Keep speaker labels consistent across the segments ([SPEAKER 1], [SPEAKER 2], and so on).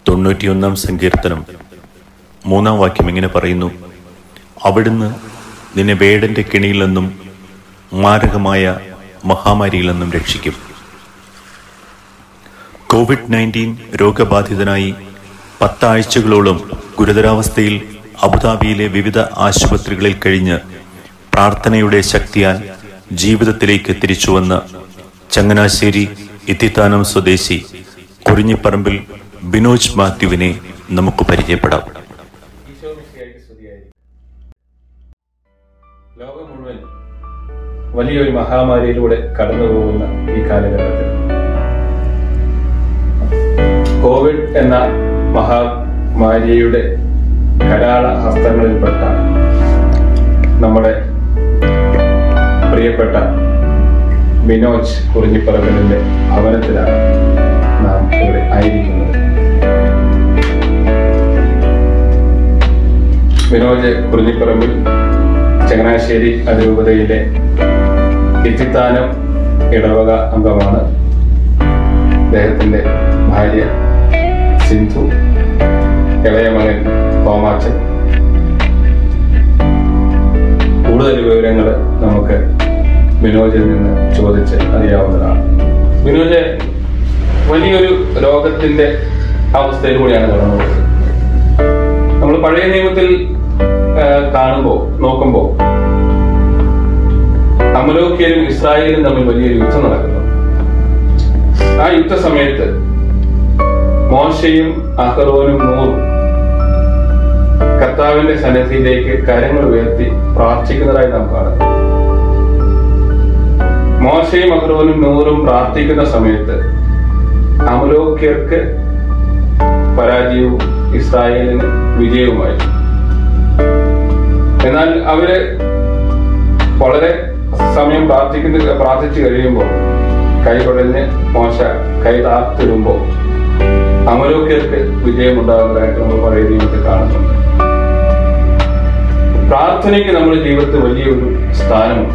[SPEAKER 1] തൊണ്ണൂറ്റിയൊന്നാം സങ്കീർത്തനം മൂന്നാം വാക്യം ഇങ്ങനെ പറയുന്നു അവിടുന്ന് നിന്നെ വേടന്റെ കെണിയിൽ നിന്നും മാരകമായ മഹാമാരിയിൽ നിന്നും രക്ഷിക്കും കോവിഡ് നയൻറ്റീൻ രോഗബാധിതനായി പത്താഴ്ചകളോളം ഗുരുതരാവസ്ഥയിൽ അബുദാബിയിലെ വിവിധ ആശുപത്രികളിൽ കഴിഞ്ഞ് പ്രാർത്ഥനയുടെ ശക്തിയാൽ ജീവിതത്തിലേക്ക് തിരിച്ചുവന്ന ചങ്ങനാശ്ശേരി ഇത്തിത്താനം സ്വദേശി കുറിഞ്ഞിപ്പറമ്പിൽ ബിനോജ് മാത്യുവിനെ നമുക്ക് പരിചയപ്പെടാം
[SPEAKER 2] ഈശോ മിശിഹായ്ക്ക് സ്തുതിയായിരിക്കട്ടെ. ലോകം മുഴുവൻ വലിയൊരു മഹാമാരിയിലൂടെ കടന്നു പോകുന്ന ഈ കാലഘട്ടത്തിൽ കോവിഡ് എന്ന മഹാമാരിയുടെ കരാള ഹസ്തങ്ങളിൽപ്പെട്ട നമ്മുടെ പ്രിയപ്പെട്ട ബിനോജ് കുറിഞ്ഞിപ്പറമ്പിലിന്റെ ഭവനത്തിലാണ് നാം ഇവിടെ ആയിരിക്കുന്നത് വിനോജ് കുറിഞ്ഞിപ്പറമ്പിൽ ചങ്ങനാശ്ശേരി അതിരൂപതയിലെ ഇത്തിത്താനം ഇടവക അംഗമാണ് അദ്ദേഹത്തിന്റെ ഭാര്യ സിന്ധു ഇളയ മകൻ തോമാച്ചൻ കൂടുതൽ വിവരങ്ങൾ നമുക്ക് വിനോജിൽ നിന്ന് ചോദിച്ച് അറിയാവുന്നതാണ് വിനോജ് വലിയൊരു രോഗത്തിന്റെ അവസ്ഥയിലൂടെയാണ് കടന്നു പോകുന്നത് നമ്മൾ പഴയ നിയമത്തിൽ കാണുമ്പോൾ നോക്കുമ്പോൾ അമലോക്യരും ഇസ്രായേലും തമ്മിൽ വലിയൊരു യുദ്ധം നടക്കുന്നു ആ യുദ്ധ സമയത്ത് മോശയും അഹറോനും നൂറും കർത്താവിന്റെ സന്നിധിയിലേക്ക് കരങ്ങൾ ഉയർത്തി പ്രാർത്ഥിക്കുന്നതായി നാം കാണുന്നു മോശയും അഹ്റോനും നൂറും പ്രാർത്ഥിക്കുന്ന സമയത്ത് അമലോക്യർക്ക് പരാജയവും ഇസ്രായേലിന് വിജയവുമായി എന്നാൽ അവര് വളരെ സമയം പ്രാർത്ഥിക്കുന്ന പ്രാർത്ഥിച്ചു കഴിയുമ്പോൾ കൈ കുടഞ്ഞ് മോശ കൈ താർത്തിടുമ്പോൾ അമലോക്യർക്ക് വിജയമുണ്ടാകുന്നതായിട്ട് നമ്മൾ പഴയ നിയമത്തിൽ കാണുന്നുണ്ട് പ്രാർത്ഥനയ്ക്ക് നമ്മുടെ ജീവിതത്തിൽ വലിയൊരു സ്ഥാനമുണ്ട്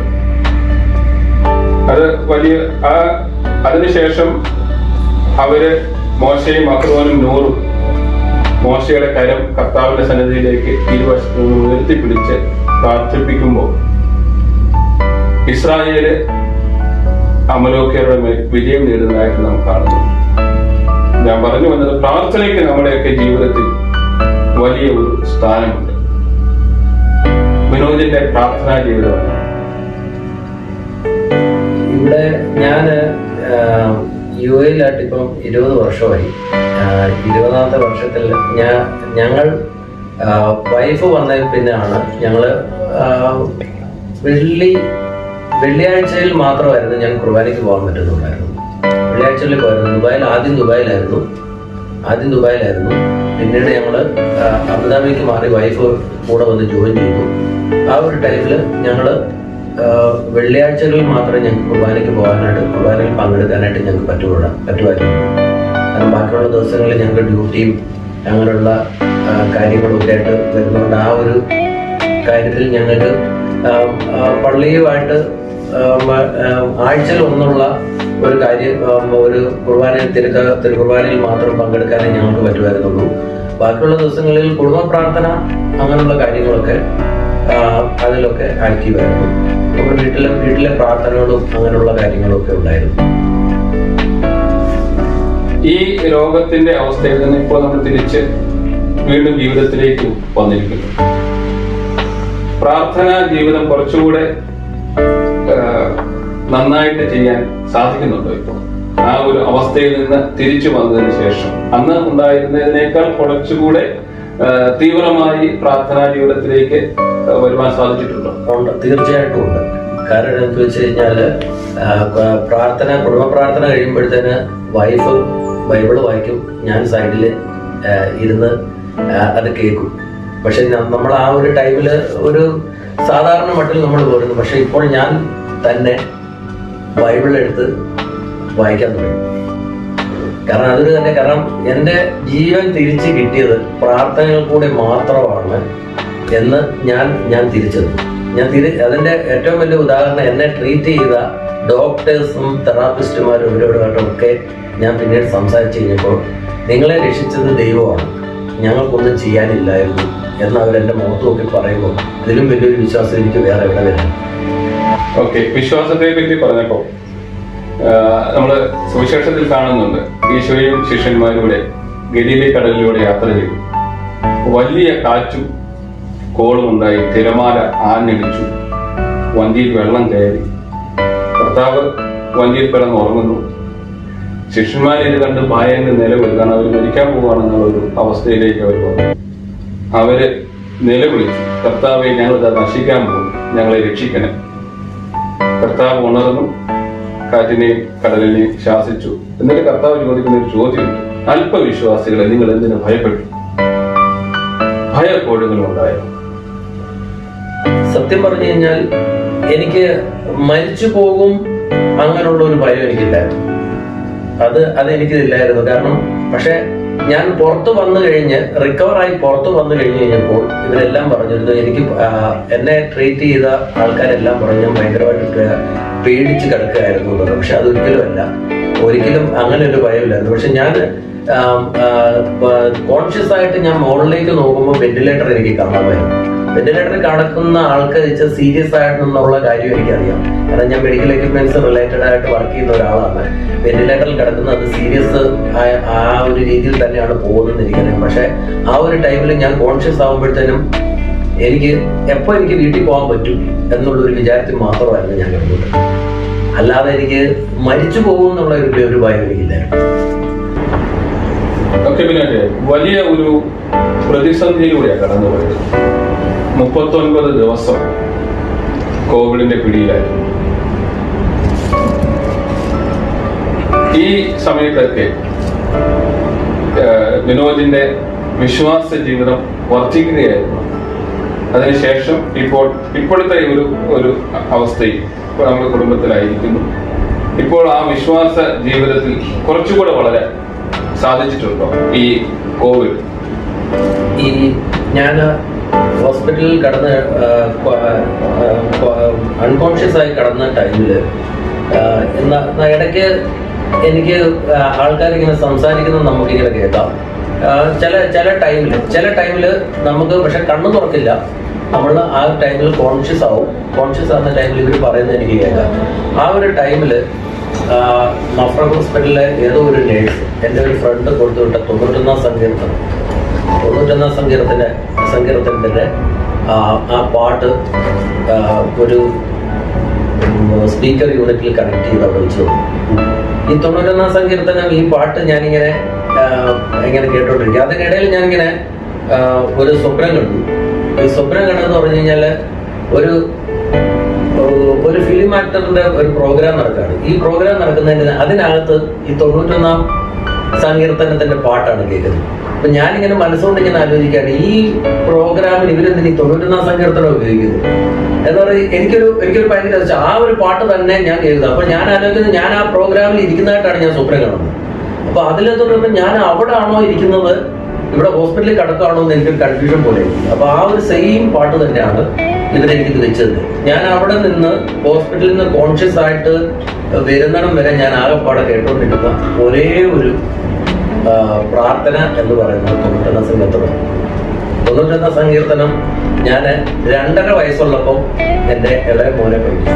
[SPEAKER 2] അത് വലിയ ആ അതിനുശേഷം അവര് മോശയും അക്രോനും നൂറും മോശയുടെ കരം കർത്താവിന്റെ സന്നിധിയിലേക്ക് ഇരുവശത്തു നിന്ന് ഉയർത്തിപ്പിടിച്ച് പ്രാർത്ഥിപ്പിക്കുമ്പോൾ ഇസ്രായേല് അമലോക്യരുടെ മേൽ വിജയം നേടുന്നതായിട്ട് നാം കാണുന്നു ഞാൻ പറഞ്ഞു വന്നത് പ്രാർത്ഥനയ്ക്ക് നമ്മുടെയൊക്കെ ജീവിതത്തിൽ വലിയ ഒരു സ്ഥാനമുണ്ട് വിനോദിന്റെ പ്രാർത്ഥനാ ജീവിതമാണ്
[SPEAKER 3] ഇവിടെ ഞാൻ യു എയിലായിട്ട് ഇപ്പം ഇരുപത് വർഷമായി ആ, ഇരുപതാമത്തെ വർഷത്തിൽ ഞാൻ ഞങ്ങൾ വൈഫ് വന്നതിൽ പിന്നെയാണ് ഞങ്ങൾ വെള്ളി വെള്ളിയാഴ്ചയിൽ മാത്രമായിരുന്നു ഞാൻ കുർബാനയ്ക്ക് പോകാൻ പറ്റുന്നുണ്ടായിരുന്നു വെള്ളിയാഴ്ചയിൽ പോയിരുന്നു ദുബായിൽ ആദ്യം ദുബായിലായിരുന്നു ആദ്യം ദുബായിലായിരുന്നു പിന്നീട് ഞങ്ങൾ അബുദാബിക്ക് മാറി വൈഫ് കൂടെ വന്ന് ജോയിൻ ചെയ്തു ആ ഒരു ടൈമിൽ ഞങ്ങൾ വെള്ളിയാഴ്ചകളിൽ മാത്രമേ ഞങ്ങൾക്ക് കുർബാനയ്ക്ക് പോകാനായിട്ട് കുർബാനയിൽ പങ്കെടുക്കാനായിട്ട് ഞങ്ങൾക്ക് പറ്റുകയുള്ളൂ പറ്റുമായിരുന്നു കാരണം ബാക്കിയുള്ള ദിവസങ്ങളിൽ ഞങ്ങൾക്ക് ഡ്യൂട്ടിയും അങ്ങനെയുള്ള ആ, കാര്യങ്ങളും ഒക്കെ ആയിട്ട് വരുന്നതുകൊണ്ട് ആ ഒരു കാര്യത്തിൽ ഞങ്ങൾക്ക് ആ, ആ, പള്ളിയുമായിട്ട് ആ, മ- ആ, ആഴ്ചയിൽ ഒന്നുള്ള ഒരു കാര്യം ആ, ഒരു കുർബാനയിൽ തിരുക്ക തിരുക്കുർബാനയിൽ മാത്രം പങ്കെടുക്കാനേ ഞങ്ങൾക്ക് പറ്റുമായിരുന്നുള്ളൂ ബാക്കിയുള്ള ദിവസങ്ങളിൽ കുടുംബ പ്രാർത്ഥന അങ്ങനെയുള്ള കാര്യങ്ങളൊക്കെ ആ, അതിലൊക്കെ ആക്റ്റീവായിരുന്നു നമ്മുടെ വീട്ടിലെ വീട്ടിലെ പ്രാർത്ഥനകളും അങ്ങനെയുള്ള കാര്യങ്ങളും ഒക്കെ ഉണ്ടായിരുന്നു
[SPEAKER 2] ഈ രോഗത്തിന്റെ അവസ്ഥയിൽ നിന്ന് ഇപ്പോൾ നമ്മൾ തിരിച്ച് വീണ്ടും ജീവിതത്തിലേക്ക് വന്നിരിക്കുന്നു പ്രാർത്ഥനാ ജീവിതം കുറച്ചുകൂടെ ആ, നന്നായിട്ട് ചെയ്യാൻ സാധിക്കുന്നുണ്ടോ ഇപ്പോൾ ആ ഒരു അവസ്ഥയിൽ നിന്ന് തിരിച്ചു വന്നതിന് ശേഷം അന്ന് ഉണ്ടായിരുന്നതിനേക്കാൾ കുറച്ചുകൂടെ ആ, തീവ്രമായി പ്രാർത്ഥനാ ജീവിതത്തിലേക്ക് ആ, വരുവാൻ സാധിച്ചിട്ടുണ്ടോ
[SPEAKER 3] ഉണ്ട് തീർച്ചയായിട്ടും ഉണ്ട് കാരണം എന്താണെന്ന് വെച്ച് കഴിഞ്ഞാൽ പ്രാർത്ഥന കുടുംബ പ്രാർത്ഥന കഴിയുമ്പോഴത്തേന് വൈഫ് ബൈബിള് വായിക്കും ഞാൻ സൈഡിൽ ഇരുന്ന് ആ, അത് കേൾക്കും പക്ഷെ നമ്മൾ ആ ഒരു ടൈമിൽ ഒരു സാധാരണ മട്ടിൽ നമ്മൾ പോരുന്നു പക്ഷെ ഇപ്പോൾ ഞാൻ തന്നെ ബൈബിൾ എടുത്ത് വായിക്കാൻ തുടങ്ങി കാരണം അതൊരു തന്നെ കാരണം എൻ്റെ ജീവൻ തിരിച്ച് കിട്ടിയത് പ്രാർത്ഥനകൾ കൂടി മാത്രമാണ് എന്ന് ഞാൻ ഞാൻ തിരിച്ചറിഞ്ഞു ഞാൻ തിരി അതിൻ്റെ ഏറ്റവും വലിയ ഉദാഹരണം എന്നെ ട്രീറ്റ് ചെയ്ത ഡോക്ടേഴ്സും തെറാപ്പിസ്റ്റുമാരും ഇവരോടുമായിട്ടും ഒക്കെ ഞാൻ പിന്നീട് സംസാരിച്ച് കഴിഞ്ഞപ്പോൾ നിങ്ങളെ രക്ഷിച്ചത് ദൈവമാണ് ഞങ്ങൾക്കൊന്നും ചെയ്യാനില്ലായിരുന്നു എന്ന് അവരെൻ്റെ മുഖത്ത് നോക്കി പറയുമ്പോൾ ഇതിലും വലിയൊരു വിശ്വാസം എനിക്ക് വേറെ എവിടെ വരാം
[SPEAKER 2] ഓക്കെ വിശ്വാസത്തെ പറ്റി പറഞ്ഞപ്പോ നമ്മൾ സുവിശേഷത്തിൽ കാണുന്നുണ്ട് ഈശോയും ശിഷ്യന്മാരുടെ ഗലീലെ കടലിലൂടെ യാത്ര ചെയ്തു വലിയ കാറ്റും കോളും ഉണ്ടായി തിരമാല ആഞ്ഞടിച്ചു വണ്ടിയിൽ വെള്ളം കയറി കർത്താവ് വണ്ടിയിൽ കിടന്ന് ഉറങ്ങുന്നു ശിഷ്യന്മാർ ഇത് കണ്ട് ഭയന്ന് നിലവിളിക്കാണ് അവർ മരിക്കാൻ പോവുകയാണെന്നുള്ള ഒരു അവസ്ഥയിലേക്ക് അവർ വന്നു അവര് നിലവിളിച്ചു കർത്താവെ ഞങ്ങൾ ഇതാ നശിക്കാൻ പോകും ഞങ്ങളെ രക്ഷിക്കണം കർത്താവ് ഉണർന്നു കാറ്റിനെയും കടലിനെയും ശാസിച്ചു എന്നിട്ട് കർത്താവ് ചോദിക്കുന്ന ഒരു ചോദ്യമുണ്ട് അല്പവിശ്വാസികളെ നിങ്ങൾ എന്തിനു ഭയപ്പെട്ടു ഭയപ്പോഴുകളും ഉണ്ടായോ
[SPEAKER 3] സത്യം പറഞ്ഞു കഴിഞ്ഞാൽ എനിക്ക് മരിച്ചു പോകും അങ്ങനെയുള്ള ഒരു ഭയം എനിക്കില്ലായിരുന്നു അത് അത് എനിക്കിതില്ലായിരുന്നു കാരണം പക്ഷെ ഞാൻ പുറത്തു വന്നു കഴിഞ്ഞ് റിക്കവർ ആയി പുറത്തു വന്നു കഴിഞ്ഞ് കഴിഞ്ഞപ്പോൾ ഇവരെല്ലാം പറഞ്ഞിരുന്നു എനിക്ക് ആ, എന്നെ ട്രീറ്റ് ചെയ്ത ആൾക്കാരെല്ലാം പറഞ്ഞു ഞാൻ ഭയങ്കരമായിട്ട് പേ- പേടിച്ച് കിടക്കുകയായിരുന്നു എന്നുള്ളത് പക്ഷെ അതൊരിക്കലും അല്ല ഒരിക്കലും അങ്ങനെ ഒരു ഭയമില്ലായിരുന്നു പക്ഷെ ഞാൻ കോൺഷ്യസ് ആയിട്ട് ഞാൻ മുകളിലേക്ക് നോക്കുമ്പോൾ വെന്റിലേറ്റർ എനിക്ക് കാണാമായിരുന്നു വെന്റിലേറ്ററിൽ കിടക്കുന്ന ആൾക്ക് വെച്ചാൽ സീരിയസ് ആയിട്ടുള്ള കാര്യം എനിക്കറിയാം കാരണം ഞാൻ മെഡിക്കൽ എക്യുപ്മെന്റ്സ് റിലേറ്റഡ് ആയിട്ട് വർക്ക് ചെയ്യുന്ന ഒരാളാണ് വെന്റിലേറ്ററിൽ കിടക്കുന്നത് സീരിയസ് ആയ ആ ഒരു രീതിയിൽ തന്നെയാണ് പോകുന്നത് എനിക്കറിയാം പക്ഷെ ആ ഒരു ടൈമിൽ ഞാൻ കോൺഷ്യസ് ആകുമ്പോഴത്തേനും എനിക്ക് എപ്പോൾ എനിക്ക് വീട്ടിൽ പോകാൻ പറ്റും എന്നുള്ള ഒരു വിചാരത്തിൽ മാത്രമായിരുന്നു ഞാൻ കിടന്നത് അല്ലാതെ എനിക്ക് മരിച്ചു പോകും എന്നുള്ള ഒരു ഒരു ഭയം എനിക്കില്ലായിരുന്നു
[SPEAKER 2] ഒക്കെ പിന്നെ വലിയ ഒരു പ്രതിസന്ധിയിലൂടെയാണ് കടന്നുപോയത് മുപ്പത്തൊൻപത് ദിവസം കോവിഡിന്റെ പിടിയിലായിരുന്നു ഈ സമയത്തൊക്കെ ഏഹ്, വിനോദിന്റെ വിശ്വാസ ജീവിതം വർദ്ധിക്കുകയായിരുന്നു അതിനുശേഷം ഇപ്പോൾ ഇപ്പോഴത്തെ ഒരു ഒരു അവസ്ഥയിൽ ഇപ്പോൾ നമ്മുടെ കുടുംബത്തിലായിരിക്കുന്നു ഇപ്പോൾ ആ വിശ്വാസ ജീവിതത്തിൽ കുറച്ചുകൂടെ വളരെ സാധിച്ചിട്ടുണ്ടോ ഈ കോവിഡ്
[SPEAKER 3] ഈ ഞാൻ ഹോസ്പിറ്റലിൽ കടന്ന് അൺകോൺഷ്യസ് ആയി കടന്ന ടൈമിൽ ഇടയ്ക്ക് എനിക്ക് ആൾക്കാർ ഇങ്ങനെ സംസാരിക്കുന്നത് നമുക്കിങ്ങനെ കേൾക്കാം ആ, ചില ചില ടൈമിൽ ചില ടൈമിൽ നമുക്ക് പക്ഷെ കണ്ണു തുറക്കില്ല നമ്മൾ ആ ടൈമിൽ കോൺഷ്യസ് ആവും കോൺഷ്യസ് ആവുന്ന ടൈമിൽ ഇവർ പറയുന്നത് എനിക്ക് കേൾക്കാം ആ ഒരു ടൈമിൽ മഫ്ര ഹോസ്പിറ്റലിലെ ഏതോ ഒരു നേഴ്സ് എൻ്റെ ഒരു ഫ്രണ്ട് കൊടുത്തുവിട്ട തൊണ്ണൂറ്റൊന്നാം സങ്കീർത്തനം തൊണ്ണൂറ്റൊന്നാം സങ്കീർത്തൻ്റെ സങ്കീർത്തനത്തിൻ്റെ ആ പാട്ട് ആ, ഒരു സ്പീക്കർ യൂണിറ്റിൽ കണക്ട് ചെയ്ത് അവിടെ വെച്ചു ഈ തൊണ്ണൂറ്റൊന്നാം സങ്കീർത്തനം ഈ പാട്ട് ഞാനിങ്ങനെ ആ, ഇങ്ങനെ കേട്ടോണ്ടിരിക്കും അതിനിടയിൽ ഞാനിങ്ങനെ ആ, ഒരു സ്വപ്നം കണ്ടു ഈ സ്വപ്നം കണ്ടെന്ന് പറഞ്ഞു കഴിഞ്ഞാൽ ഒരു ഒരു ഫിലിം ആക്ടറിന്റെ ഒരു പ്രോഗ്രാം നടക്കുകയാണ് ഈ പ്രോഗ്രാം നടക്കുന്നതിന് അതിനകത്ത് ഈ തൊണ്ണൂറ്റൊന്നാം സങ്കീർത്തനത്തിന്റെ പാട്ടാണ് കേൾക്കുന്നത് അപ്പൊ ഞാനിങ്ങനെ മനസ്സുകൊണ്ട് ഇങ്ങനെ ആലോചിക്കുകയാണ് ഈ പ്രോഗ്രാമിൽ ഇവരെന്തിനീ തൊണ്ണൂറ്റൊന്നാം സങ്കീർത്തനം ഉപയോഗിക്കുന്നു എന്ന് പറയുന്നത് എനിക്കൊരു എനിക്കൊരു ഭയങ്കര രസം. ആ ഒരു പാട്ട് തന്നെ ഞാൻ കേൾക്കുന്നത് അപ്പൊ ഞാൻ ആലോചിക്കുന്നത് ഞാൻ ആ പ്രോഗ്രാമിൽ ഇരിക്കുന്നതായിട്ടാണ് ഞാൻ സ്വപ്നം കാണുന്നത് അപ്പൊ അതിലെത്തുമ്പോൾ ഞാൻ അവിടെ ആണോ ഇരിക്കുന്നത് ഇവിടെ ഹോസ്പിറ്റലിൽ കിടക്കുകയാണോ എന്ന് എനിക്കൊരു കൺഫ്യൂഷൻ പോലെ അപ്പൊ ആ ഒരു സെയിം പാട്ട് തന്നെയാണ് ഇവരെനിക്ക് വെച്ചത് ഞാൻ അവിടെ നിന്ന് ഹോസ്പിറ്റലിൽ നിന്ന് കോൺഷ്യസ് ആയിട്ട് വരുന്നിടം വരെ ഞാൻ ആകെപ്പാടെ കേട്ടുകൊണ്ടിരുന്ന ഒരേ ഒരു ആ, പ്രാർത്ഥന എന്ന് പറയുന്നത് തൊണ്ണൂറ്റൊന്നാം സങ്കീർത്തനം തൊണ്ണൂറ്റൊന്നാം സങ്കീർത്തനം ഞാൻ രണ്ടര വയസ്സുള്ളപ്പോൾ എൻ്റെ ഇളയ മോനെ പഠിച്ചു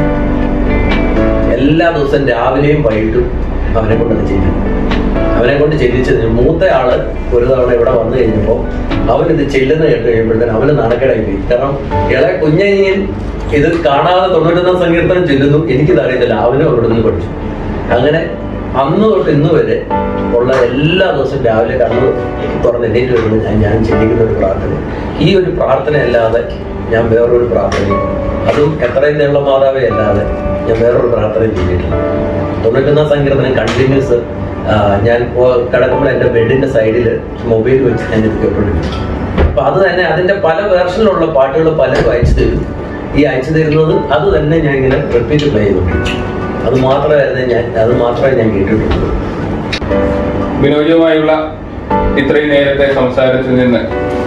[SPEAKER 3] എല്ലാ ദിവസവും രാവിലെയും വൈകിട്ടും അവനെ കൊണ്ട് അത് ചെയ്തു അവനെ കൊണ്ട് ചെല്ലിച്ചതിന് മൂത്ത ആള് ഒരു തവണ ഇവിടെ വന്നു കഴിഞ്ഞപ്പോൾ അവൻ ഇത് ചെല്ലുന്ന കേട്ട് കഴിയുമ്പോഴത്തേന് അവന് നാണക്കേടായി പോയി കാരണം ഇളയ കുഞ്ഞനിയൻ ഇത് കാണാതെ തൊണ്ണൂറ്റൊന്നാം സങ്കീർത്തനം ചെല്ലുന്നു എനിക്കിത് അറിയത്തില്ല അവനും അവിടെ നിന്ന് പഠിച്ചു അങ്ങനെ അന്ന് തൊട്ട് ഇന്ന് വരെ ഉള്ള എല്ലാ ദിവസവും രാവിലെ കണ്ണു തുറന്ന് എണ്ണീറ്റ് വരുമ്പോൾ ഞാൻ ഞാൻ ചിന്തിക്കുന്ന ഒരു പ്രാർത്ഥന ഈ ഒരു പ്രാർത്ഥന അല്ലാതെ ഞാൻ വേറൊരു പ്രാർത്ഥനയും അതും എത്രയും നീളം മാതാവേ അല്ലാതെ ഞാൻ വേറൊരു പ്രാർത്ഥനയും ചെയ്തിട്ടില്ല തൊണ്ണൂറ്റൊന്നാം സങ്കീർത്തനം കണ്ടിന്യൂസ് ഞാൻ പോ- കിടക്കുമ്പോൾ എൻ്റെ ബെഡിന്റെ സൈഡിൽ മൊബൈൽ വെച്ച് ഞാൻ ഇത് കേട്ടോണ്ടിരിക്കും അപ്പൊ അത് തന്നെ അതിന്റെ പല വേർഷനിലുള്ള പാട്ടുകൾ പലരും അയച്ചു തരും ഈ അയച്ചു തരുന്നത് അത് തന്നെ ഞാൻ ഇങ്ങനെ റിപ്പീറ്റ് പ്ലേ ചെയ്തിട്ടുണ്ട് അത് മാത്രമായിരുന്നു ഞാൻ അത് മാത്രമേ ഞാൻ കേട്ടിട്ടുള്ളൂ
[SPEAKER 2] വിനോദുമായുള്ള ഇത്രയും നേരത്തെ സംസാരത്തിൽ നിന്ന്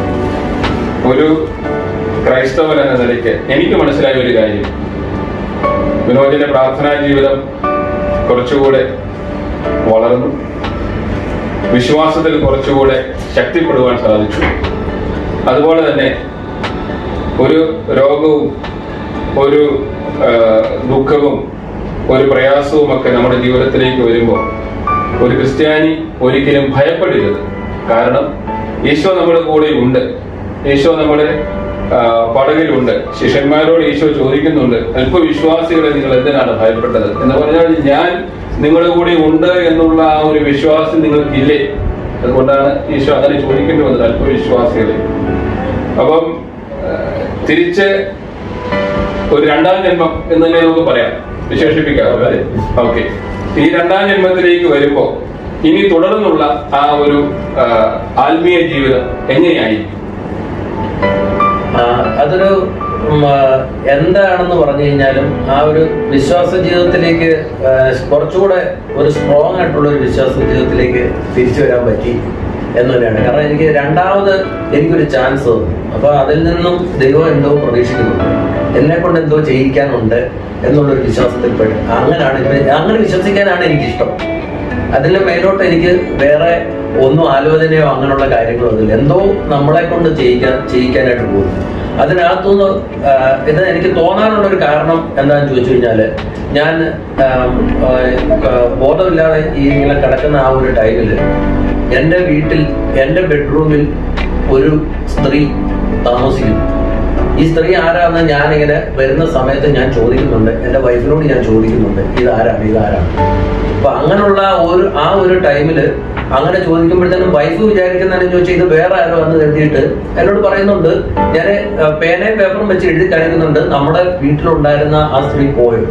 [SPEAKER 2] ഒരു ക്രൈസ്തവൻ എന്ന നിലയ്ക്ക് എനിക്ക് മനസ്സിലായ ഒരു കാര്യം വിനോദിന്റെ പ്രാർത്ഥനാ ജീവിതം കുറച്ചുകൂടെ വളർന്നു വിശ്വാസത്തിൽ കുറച്ചുകൂടെ ശക്തിപ്പെടുവാൻ സാധിച്ചു അതുപോലെ തന്നെ ഒരു രോഗവും ഒരു ആ, ദുഃഖവും ഒരു പ്രയാസവും ഒക്കെ നമ്മുടെ ജീവിതത്തിലേക്ക് വരുമ്പോൾ ഒരു ക്രിസ്ത്യാനി ഒരിക്കലും ഭയപ്പെടരുത് കാരണം ഈശോ നമ്മുടെ കൂടെ ഉണ്ട് ഈശോ നമ്മുടെ ആ, പടകിലുണ്ട് ശിഷ്യന്മാരോട് ഈശോ ചോദിക്കുന്നുണ്ട് അല്പവിശ്വാസികളെ നിങ്ങൾ എന്തിനാണ് ഭയപ്പെട്ടത് എന്ന് പറഞ്ഞാൽ ഞാൻ നിങ്ങളുടെ കൂടെ ഉണ്ട് എന്നുള്ള ആ ഒരു വിശ്വാസം നിങ്ങൾക്കില്ലേ അതുകൊണ്ടാണ് ഈശോ അങ്ങനെ ചോദിക്കേണ്ടി വന്നത് അല്പവിശ്വാസികളെ അപ്പം ആ, തിരിച്ച് ഒരു രണ്ടാം ജന്മം എന്ന് തന്നെ നമുക്ക് പറയാം വിശേഷിപ്പിക്കാം അല്ലേ ഓക്കെ ഈ രണ്ടാം ജന്മത്തിലേക്ക് വരുമ്പോ ഇനി തുടർന്നുള്ള ആ ഒരു ആ, ആത്മീയ ജീവിതം എങ്ങനെയായിരിക്കും
[SPEAKER 3] ആ, അതൊരു ഉം, ആ, എന്താണെന്ന് പറഞ്ഞു കഴിഞ്ഞാലും ആ ഒരു വിശ്വാസ ജീവിതത്തിലേക്ക് ആ, കുറച്ചുകൂടെ ഒരു സ്ട്രോങ് ആയിട്ടുള്ള ഒരു വിശ്വാസ ജീവിതത്തിലേക്ക് തിരിച്ചു വരാൻ പറ്റി എന്ന് തന്നെയാണ് കാരണം എനിക്ക് രണ്ടാമത് എനിക്കൊരു ചാൻസ് തന്നു അപ്പൊ അതിൽ നിന്നും ദൈവം എന്തോ പ്രതീക്ഷിക്കുന്നുണ്ട് എന്നെ കൊണ്ട് എന്തോ ചെയ്യിക്കാനുണ്ട് എന്നുള്ളൊരു വിശ്വാസത്തിൽ പെട്ട് അങ്ങനെയാണ് ഇപ്പൊ- അങ്ങനെ വിശ്വസിക്കാനാണ് എനിക്കിഷ്ടം അതിന്റെ മേലോട്ട് എനിക്ക് വേറെ ഒന്നും ആലോചനയോ അങ്ങനെയുള്ള കാര്യങ്ങളോ ഒന്നുമില്ല എന്തോ നമ്മളെ കൊണ്ട് ചെയ്യിക്കാൻ ചെയ്യിക്കാനായിട്ട് പോകും അതിനകത്തുനിന്ന് ആ, ഇത് എനിക്ക് തോന്നാനുള്ള ഒരു കാരണം എന്താണെന്ന് ചോദിച്ചു കഴിഞ്ഞാല് ഞാൻ ആം, ആ, ആ, ബോധമില്ലാതെ ഈ ഇങ്ങനെ കിടക്കുന്ന ആ ഒരു ടൈമില് എൻ്റെ വീട്ടിൽ എൻ്റെ ബെഡ്റൂമിൽ ഒരു സ്ത്രീ താമസിക്കുന്നു ഈ സ്ത്രീ ആരാന്ന് ഞാനിങ്ങനെ വരുന്ന സമയത്ത് ഞാൻ ചോദിക്കുന്നുണ്ട് എൻ്റെ വൈഫിനോട് ഞാൻ ചോദിക്കുന്നുണ്ട് ഇതാരാണ് ഇതാരാണ് അപ്പൊ അങ്ങനെയുള്ള ഒരു ആ ഒരു ടൈമില് അങ്ങനെ ചോദിക്കുമ്പോഴത്തേനും വൈഫ് വിചാരിക്കുന്നതെന്ന് ചോദിച്ചാൽ ഇത് വേറെ ആരോ എന്ന് കരുതിയിട്ട് എന്നോട് പറയുന്നുണ്ട് ഞാൻ പേനയും പേപ്പറും വെച്ച് എഴുതി കാണിക്കുന്നുണ്ട് നമ്മുടെ വീട്ടിലുണ്ടായിരുന്ന ആ സ്ത്രീ പോയത്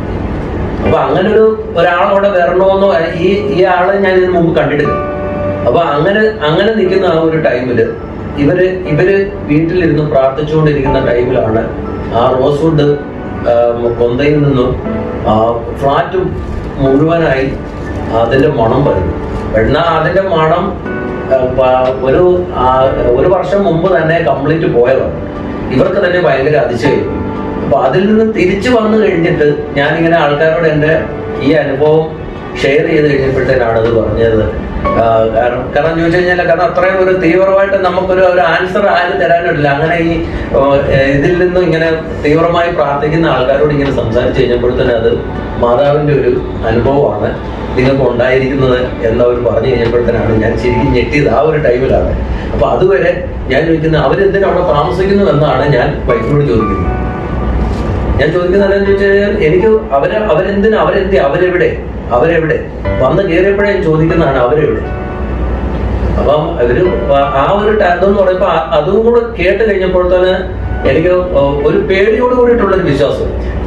[SPEAKER 3] അപ്പൊ അങ്ങനെ ഒരു ഒരാളവിടെ വരണമെന്നോ ഈ ഈ ആളെ ഞാൻ ഇതിനു മുമ്പ് കണ്ടിട്ടില്ല അപ്പൊ അങ്ങനെ അങ്ങനെ നിൽക്കുന്ന ആ ഒരു ടൈമില് ഇവര് ഇവര് വീട്ടിലിരുന്ന് പ്രാർത്ഥിച്ചുകൊണ്ടിരിക്കുന്ന ടൈമിലാണ് ആ റോസ്വുഡ് കൊന്തയിൽ നിന്നും ആ ഫ്ലാറ്റും മുഴുവനായി അതിന്റെ മണം വരുന്നു എന്നാൽ അതിന്റെ മണം ആ, പ- ഒരു ആ, ഒരു വർഷം മുമ്പ് തന്നെ കംപ്ലീറ്റ് പോയതാണ് ഇവർക്ക് തന്നെ ഭയങ്കര അതിശയം അപ്പൊ അതിൽ നിന്ന് തിരിച്ചു വന്നു കഴിഞ്ഞിട്ട് ഞാനിങ്ങനെ ആൾക്കാരോട് എൻ്റെ ഈ അനുഭവം ഷെയർ ചെയ്ത് കഴിഞ്ഞപ്പോഴത്തേനാണ് അത് പറഞ്ഞത് ആ, കാരണം കാരണം ചോദിച്ചു കഴിഞ്ഞാൽ കാരണം അത്രയും ഒരു തീവ്രമായിട്ട് നമുക്കൊരു ഒരു ആൻസർ ആരും തരാനില്ല അങ്ങനെ ഈ ഓ, ഏ, ഇതിൽ നിന്നും ഇങ്ങനെ തീവ്രമായി പ്രാർത്ഥിക്കുന്ന ആൾക്കാരോട് ഇങ്ങനെ സംസാരിച്ച് കഴിഞ്ഞപ്പോഴത്തേനും അത് മാതാവിന്റെ ഒരു അനുഭവമാണ് നിങ്ങൾക്ക് ഉണ്ടായിരിക്കുന്നത് എന്നവർ പറഞ്ഞു കഴിഞ്ഞപ്പോഴത്തേനാണ് ഞാൻ ശരിക്കും ഞെട്ടിയത് ആ ഒരു ടൈമിലാണ് അപ്പൊ അതുവരെ ഞാൻ ചോദിക്കുന്നത് അവരെന്തിനാ അവിടെ താമസിക്കുന്നു എന്നാണ് ഞാൻ വൈഫിനോട് ചോദിക്കുന്നത് ഞാൻ ചോദിക്കുന്നത് എന്താണെന്ന് ചോദിച്ചു കഴിഞ്ഞാൽ എനിക്ക് അവരെ അവരെന്തിനാ അവരെന്തി അവരെവിടെ അവരെവിടെ വന്ന് കയറിയപ്പോഴേ ഞാൻ ചോദിക്കുന്നതാണ് അവരെവിടെ അപ്പം അവര് വ- ആ ഒരു ടാഗ് എന്ന് പറയുമ്പോ ആ- അതും കൂടെ കേട്ട് കഴിഞ്ഞപ്പോൾ തന്നെ എനിക്ക് ഒരു പേടിയോട് കൂടിയിട്ടുള്ള ഒരു വിശ്വാസം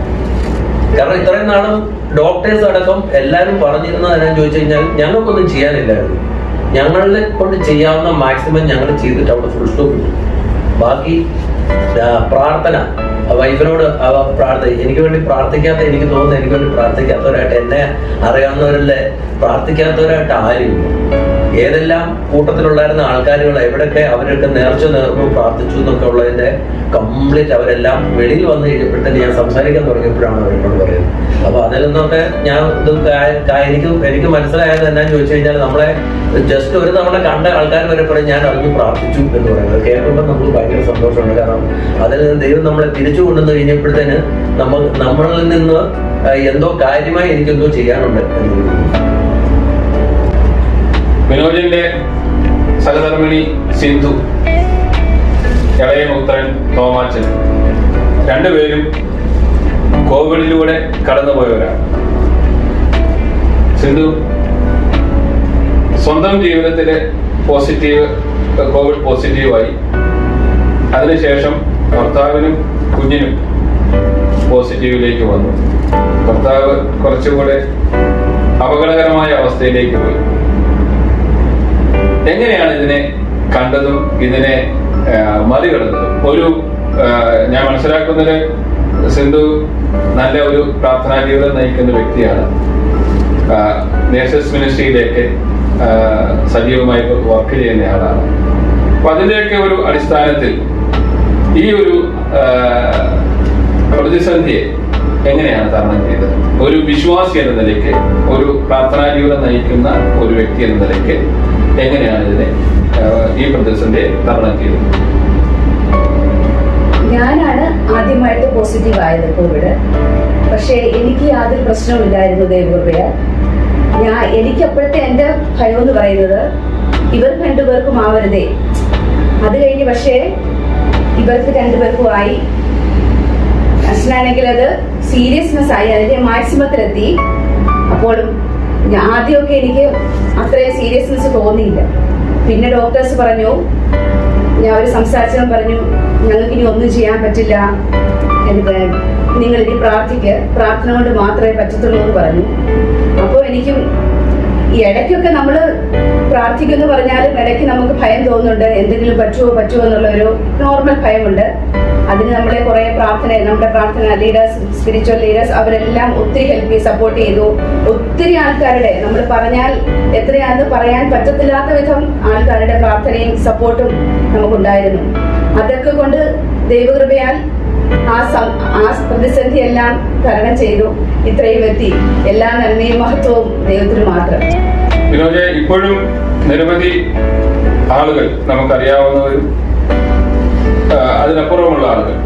[SPEAKER 3] കാരണം ഇത്രയും നാളും ഡോക്ടേഴ്സ് അടക്കം എല്ലാവരും പറഞ്ഞിരുന്നത് എന്നാന്ന് ചോദിച്ചു കഴിഞ്ഞാൽ ഞങ്ങൾക്കൊന്നും ചെയ്യാനില്ലായിരുന്നു ഞങ്ങളെ കൊണ്ട് ചെയ്യാവുന്ന മാക്സിമം ഞങ്ങൾ ചെയ്തിട്ട് അവിടെ ഫുൾ സ്റ്റോപ്പ് ഇട്ടു ബാക്കി ആ, പ്രാർത്ഥന വൈഫിനോട് അവ പ്രാർത്ഥന എനിക്ക് വേണ്ടി പ്രാർത്ഥിക്കാത്ത എനിക്ക് തോന്നുന്നു എനിക്ക് വേണ്ടി പ്രാർത്ഥിക്കാത്തവരായിട്ട് എന്നെ അറിയാവുന്നവരല്ലേ പ്രാർത്ഥിക്കാത്തവരായിട്ട് ആരുമില്ല ഏതെല്ലാം കൂട്ടത്തിലുണ്ടായിരുന്ന ആൾക്കാരുകൾ എവിടെയൊക്കെ അവരൊക്കെ നേർച്ച നേർന്നു പ്രാർത്ഥിച്ചു എന്നൊക്കെ ഉള്ളതിന്റെ കംപ്ലീറ്റ് അവരെല്ലാം വെളിയിൽ വന്നു കഴിഞ്ഞപ്പോഴത്തേന് ഞാൻ സംസാരിക്കാൻ തുടങ്ങിയപ്പോഴാണ് അവരെന്നോട് പറയുന്നത് അപ്പൊ അതിൽ നിന്നൊക്കെ ഞാൻ ഇത് കാ- കാ- എനിക്ക് എനിക്ക് മനസ്സിലായത് എന്നാന്ന് ചോദിച്ചു കഴിഞ്ഞാൽ നമ്മളെ ജസ്റ്റ് ഒരു തവണ കണ്ട ആൾക്കാർ വരെ പറയും ഞാൻ അറിഞ്ഞു പ്രാർത്ഥിച്ചു എന്ന് പറയുന്നത് കേൾക്കുമ്പോൾ നമുക്ക് ഭയങ്കര സന്തോഷമുണ്ട് കാരണം അതിൽ നിന്ന് ദൈവം നമ്മളെ തിരിച്ചു കൊണ്ടുവന്ന് കഴിഞ്ഞപ്പോഴത്തേന് നമ്മൾ നമ്മളിൽ നിന്ന് ആ, എന്തോ കാര്യമായി എനിക്കെന്തോ ചെയ്യാനുണ്ട് എന്ന് തോന്നുന്നു
[SPEAKER 2] വിനോദിന്റെ സഹധർമ്മിണി സിന്ധു ഇളയ പുത്രൻ തോമാച്ചൻ രണ്ടുപേരും കോവിഡിലൂടെ കടന്നുപോയവരാണ് സിന്ധു സ്വന്തം ജീവിതത്തില് പോസിറ്റീവ് കോവിഡ് പോസിറ്റീവായി അതിനുശേഷം ഭർത്താവിനും കുഞ്ഞിനും പോസിറ്റീവിലേക്ക് വന്നു ഭർത്താവ് കുറച്ചുകൂടെ അപകടകരമായ അവസ്ഥയിലേക്ക് പോയി എങ്ങനെയാണ് ഇതിനെ കണ്ടതും ഇതിനെ ആ, മറികടന്നതും ഒരു ആ, ഞാൻ മനസ്സിലാക്കുന്നത് സിന്ധു നല്ല ഒരു പ്രാർത്ഥനാ ജീവിതം നയിക്കുന്ന വ്യക്തിയാണ് നേഴ്സസ് മിനിസ്ട്രിയിലേക്ക് ആ, സജീവമായി വർക്ക് ചെയ്യുന്ന ആളാണ് അപ്പൊ അതിന്റെയൊക്കെ ഒരു അടിസ്ഥാനത്തിൽ ഈ ഒരു ആ, പ്രതിസന്ധിയെ എങ്ങനെയാണ് തരണം ചെയ്തത് ഒരു വിശ്വാസി എന്ന നിലയ്ക്ക് ഒരു പ്രാർത്ഥനാ ജീവിതം നയിക്കുന്ന ഒരു വ്യക്തി എന്ന നിലയ്ക്ക് എങ്ങനെയാണ് ഇതിനെ ഏഹ്, ഈ പ്രതിസന്ധിയെ തരണം ചെയ്തത്
[SPEAKER 4] ഞാനാണ് ആദ്യമായിട്ട് പോസിറ്റീവ് ആയത് കോവിഡ് പക്ഷേ എനിക്ക് യാതൊരു പ്രശ്നവുമില്ലായിരുന്നു ദൈവകൃപയാൽ ഞാൻ എനിക്ക് അപ്പോഴത്തെ എൻ്റെ ഭയം എന്ന് പറയുന്നത് ഇവർ രണ്ടുപേർക്കും ആവരുതേ അത് കഴിഞ്ഞ് പക്ഷേ ഇവർക്ക് രണ്ടുപേർക്കും ആയി അച്ഛനാണെങ്കിൽ അത് സീരിയസ്നെസ് ആയി അതിന്റെ മാക്സിമത്തിലെത്തി അപ്പോൾ ഞാൻ- ആദ്യമൊക്കെ എനിക്ക് അത്രയും സീരിയസ്നെസ് തോന്നിയില്ല പിന്നെ ഡോക്ടേഴ്സ് പറഞ്ഞു ഞാൻ അവർ സംസാരിച്ചതും പറഞ്ഞു ഞങ്ങൾക്ക് ഇനി ഒന്നും ചെയ്യാൻ പറ്റില്ല എനിക്ക് നിങ്ങൾ ഇനി പ്രാർത്ഥിക്ക് പ്രാർത്ഥന കൊണ്ട് മാത്രമേ പറ്റത്തുള്ളൂ എന്ന് പറഞ്ഞു അപ്പോൾ എനിക്കും ഈ ഇടയ്ക്കൊക്കെ നമ്മൾ പ്രാർത്ഥിക്കുമെന്ന് പറഞ്ഞാലും ഇടയ്ക്ക് നമുക്ക് ഭയം തോന്നുന്നുണ്ട് എന്തെങ്കിലും പറ്റുമോ പറ്റുമോ എന്നുള്ള ഒരു നോർമൽ ഭയമുണ്ട് അതിന് നമ്മളെ കുറെ പ്രാർത്ഥന നമ്മുടെ പ്രാർത്ഥന ലീഡേഴ്സ് സ്പിരിച്വൽ ലീഡേഴ്സ് അവരെല്ലാം ഒത്തിരി ഹെൽപ്പ് ചെയ്ത് സപ്പോർട്ട് ചെയ്തു ഒത്തിരി ആൾക്കാരുടെ നമ്മൾ പറഞ്ഞാൽ എത്രയാണെന്ന് പറയാൻ പറ്റത്തില്ലാത്ത വിധം ആൾക്കാരുടെ പ്രാർത്ഥനയും സപ്പോർട്ടും നമുക്കുണ്ടായിരുന്നു അതൊക്കെ കൊണ്ട് ദൈവകൃപയാൽ ആ സം ആ പ്രതിസന്ധി എല്ലാം തരണം ചെയ്തു ഇത്രയും എത്തി എല്ലാ നന്മയും മഹത്വവും ദൈവത്തിന് മാത്രം
[SPEAKER 2] വിനോദ് ഇപ്പോഴും നിരവധി ആളുകൾ നമുക്കറിയാവുന്നവരും ആ, അതിനപ്പുറമുള്ള ആളുകൾ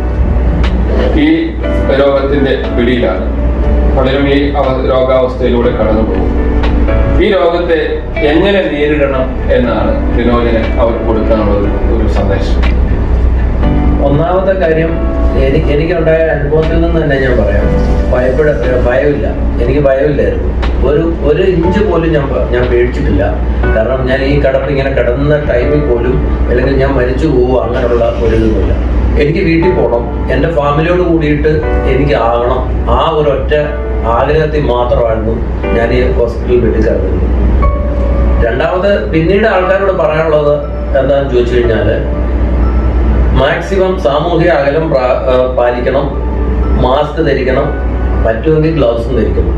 [SPEAKER 2] ഈ രോഗത്തിന്റെ പിടിയിലാണ് പലരും ഈ അവ- രോഗാവസ്ഥയിലൂടെ കടന്നു പോകും ഈ രോഗത്തെ എങ്ങനെ നേരിടണം എന്നാണ് വിനോദിന് അവർ കൊടുക്കാനുള്ള ഒരു ഒരു സന്ദേശം
[SPEAKER 3] ഒന്നാമത്തെ കാര്യം എനിക്ക് എനിക്കുണ്ടായ അനുഭവത്തിൽ നിന്ന് തന്നെ ഞാൻ പറയാം ഭയപ്പെട ഭയമില്ല എനിക്ക് ഭയമില്ലായിരുന്നു ഒരു ഒരു ഇഞ്ച് പോലും ഞാൻ പ- ഞാൻ പേടിച്ചിട്ടില്ല കാരണം ഞാൻ ഈ കടപ്പ് ഇങ്ങനെ കിടന്ന ടൈമിൽ പോലും അല്ലെങ്കിൽ ഞാൻ മരിച്ചു പോവുക അങ്ങനെയുള്ള ഒരു ഇതൊന്നുമില്ല എനിക്ക് വീട്ടിൽ പോകണം എൻ്റെ ഫാമിലിയോട് കൂടിയിട്ട് എനിക്ക് ആകണം ആ ഒരു ഒറ്റ ആഗ്രഹത്തിൽ മാത്രമായിരുന്നു ഞാൻ ഈ ഹോസ്പിറ്റലിൽ വീട്ടിൽ കിടന്നത് രണ്ടാമത് പിന്നീട് ആൾക്കാരോട് പറയാനുള്ളത് എന്താണെന്ന് ചോദിച്ചു കഴിഞ്ഞാൽ മാക്സിമം സാമൂഹിക അകലം പ്രാ- ആ, പാലിക്കണം മാസ്ക് ധരിക്കണം പറ്റുമെങ്കിൽ ഗ്ലൗസും ധരിക്കണം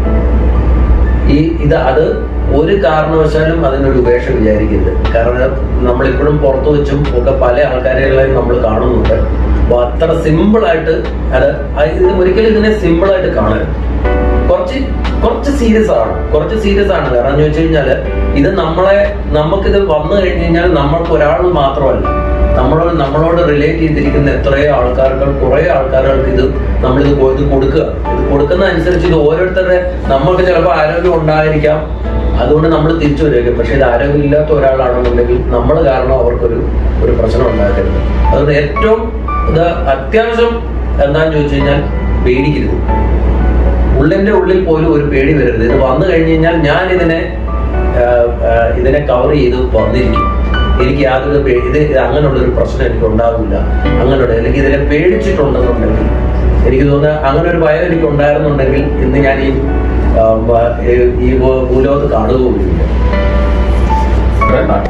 [SPEAKER 3] ഈ ഇത് അത് ഒരു കാരണവശാലും അതിനൊരു ഉപേക്ഷ വിചാരിക്കരുത് കാരണം നമ്മളിപ്പോഴും പുറത്തു വെച്ചും ഒക്കെ പല ആൾക്കാരെയും നമ്മൾ കാണുന്നുണ്ട് അപ്പൊ അത്ര സിമ്പിളായിട്ട് അത് അത് ഇത് ഒരിക്കലും ഇതിനെ സിമ്പിളായിട്ട് കാണരുത് കുറച്ച് കുറച്ച് സീരിയസ് ആണ് കുറച്ച് സീരിയസ് ആണ് കാരണം എന്ന് വെച്ച് കഴിഞ്ഞാൽ ഇത് നമ്മളെ നമുക്കിത് വന്നു കഴിഞ്ഞ് കഴിഞ്ഞാൽ നമ്മൾക്ക് ഒരാൾ മാത്രമല്ല നമ്മളോട് നമ്മളോട് റിലേറ്റ് ചെയ്തിരിക്കുന്ന എത്രയോ ആൾക്കാർക്ക് കുറേ ആൾക്കാർക്ക് ഇത് നമ്മളിത് കൊ- ഇത് കൊടുക്കുക ഇത് കൊടുക്കുന്ന അനുസരിച്ച് ഇത് ഓരോരുത്തരുടെ നമ്മൾക്ക് ചിലപ്പോൾ ആരോഗ്യം ഉണ്ടായിരിക്കാം അതുകൊണ്ട് നമ്മൾ തിരിച്ചു വരിക പക്ഷെ ഇത് ആരോഗ്യമില്ലാത്ത ഒരാളാണെന്നുണ്ടെങ്കിൽ നമ്മൾ കാരണം അവർക്കൊരു ഒരു പ്രശ്നം ഉണ്ടാക്കരുത് അതുകൊണ്ട് ഏറ്റവും ഇത് അത്യാവശ്യം എന്താണെന്ന് ചോദിച്ചു കഴിഞ്ഞാൽ പേടിക്കരുത് ഉള്ളിന്റെ ഉള്ളിൽ പോലും ഒരു പേടി വരരുത് ഇത് വന്നു കഴിഞ്ഞു കഴിഞ്ഞാൽ ഞാൻ ഇതിനെ ആ, ആ, ഇതിനെ കവർ ചെയ്ത് വന്നിരിക്കും എനിക്ക് യാതൊരു പേ- ഇത് ഇത് അങ്ങനെയുള്ള ഒരു പ്രശ്നം എനിക്ക് ഉണ്ടാവില്ല അങ്ങനെയുള്ള അല്ലെങ്കിൽ ഇതിനെ പേടിച്ചിട്ടുണ്ടെന്നുണ്ടെങ്കിൽ എനിക്ക് തോന്നുന്ന അങ്ങനെ ഒരു ഭയം എനിക്ക് ഉണ്ടായിരുന്നുണ്ടെങ്കിൽ ഇന്ന് ഞാൻ ഈ ആ, വ- ഈ- ഈ ഭൂ- ഭൂലോകത്ത് കാണുകയില്ല
[SPEAKER 2] എന്നാണ്.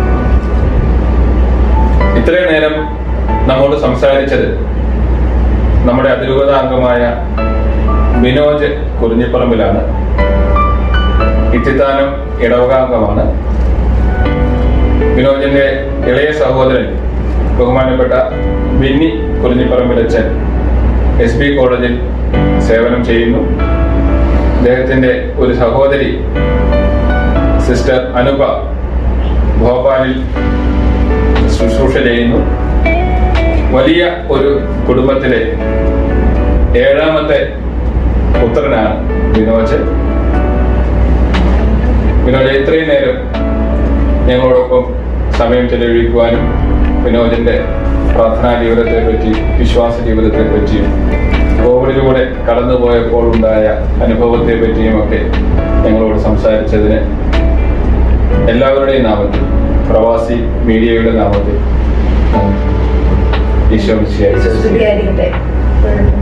[SPEAKER 2] ഇത്രയും നേരം നമ്മോട് സംസാരിച്ചത് നമ്മുടെ അതിരൂപതാംഗമായ വിനോജ് കുറിഞ്ഞിപ്പറമ്പിലാണ് ഇത്തിത്താനം ഇടവകാംഗമാണ് വിനോജിന്റെ ഇളയ സഹോദരൻ ബഹുമാനപ്പെട്ട ബിന്നി കുറിഞ്ഞിപ്പറമ്പിലച്ചൻ എസ് ബി കോളേജിൽ സേവനം ചെയ്യുന്നു അദ്ദേഹത്തിന്റെ ഒരു സഹോദരി സിസ്റ്റർ അനുപ ഭോപ്പാലിൽ ശുശ്രൂഷ ചെയ്യുന്നു വലിയ ഒരു കുടുംബത്തിലെ ഏഴാമത്തെ പുത്രനാണ് വിനോജ് വിനോജ് ഇത്രയും നേരം ഞങ്ങളോടൊപ്പം സമയം ചെലവഴിക്കുവാനും വിനോദിന്റെ പ്രാർത്ഥനാ ജീവിതത്തെ പറ്റി വിശ്വാസ ജീവിതത്തെ പറ്റിയും കോവിഡിലൂടെ കടന്നുപോയപ്പോൾ ഉണ്ടായ അനുഭവത്തെ പറ്റിയും ഒക്കെ ഞങ്ങളോട് സംസാരിച്ചതിന് എല്ലാവരുടെയും നാമത്തിൽ പ്രവാസി മീഡിയയുടെ നാമത്തിൽ നന്ദി. ഈശോ മിശിഹായി
[SPEAKER 4] സ്തുതിയായിരിക്കട്ടെ